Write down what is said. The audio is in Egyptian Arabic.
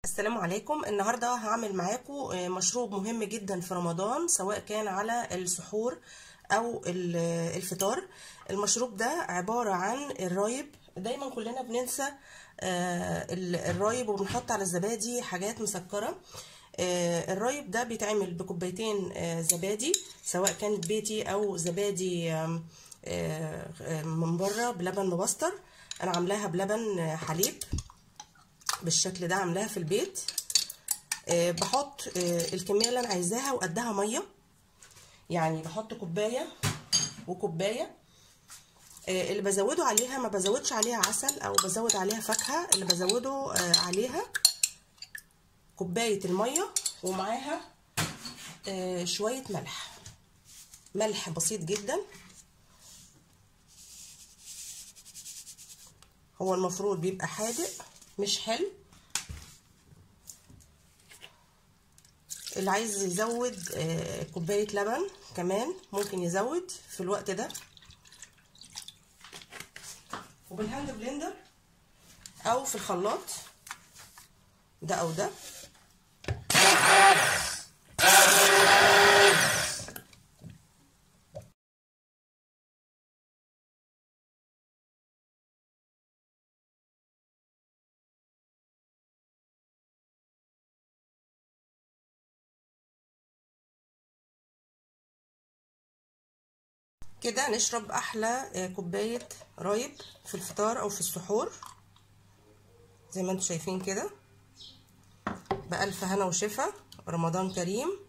السلام عليكم النهاردة هعمل معاكم مشروب مهم جدا في رمضان سواء كان على السحور او الفطار المشروب ده عبارة عن الرايب دايما كلنا بننسى الرايب وبنحط على الزبادي حاجات مسكرة الرايب ده بيتعمل بكوبايتين زبادي سواء كانت بيتي او زبادي من بره بلبن مبستر انا عاملاها بلبن حليب بالشكل ده عاملاها في البيت أه بحط أه الكميه اللي انا عايزاها وقدها ميه يعني بحط كوبايه وكوبايه أه اللي بزوده عليها ما بزودش عليها عسل او بزود عليها فاكهه اللي بزوده عليها كوبايه الميه ومعاها شويه ملح ملح بسيط جدا هو المفروض بيبقى حادق مش حلو اللي عايز يزود كوباية لبن كمان ممكن يزود في الوقت ده وبالهاند بلندر او في الخلاط ده او ده كده نشرب احلى كوبايه رايب في الفطار او في السحور زي ما انتم شايفين كده بألف هنا وشفا رمضان كريم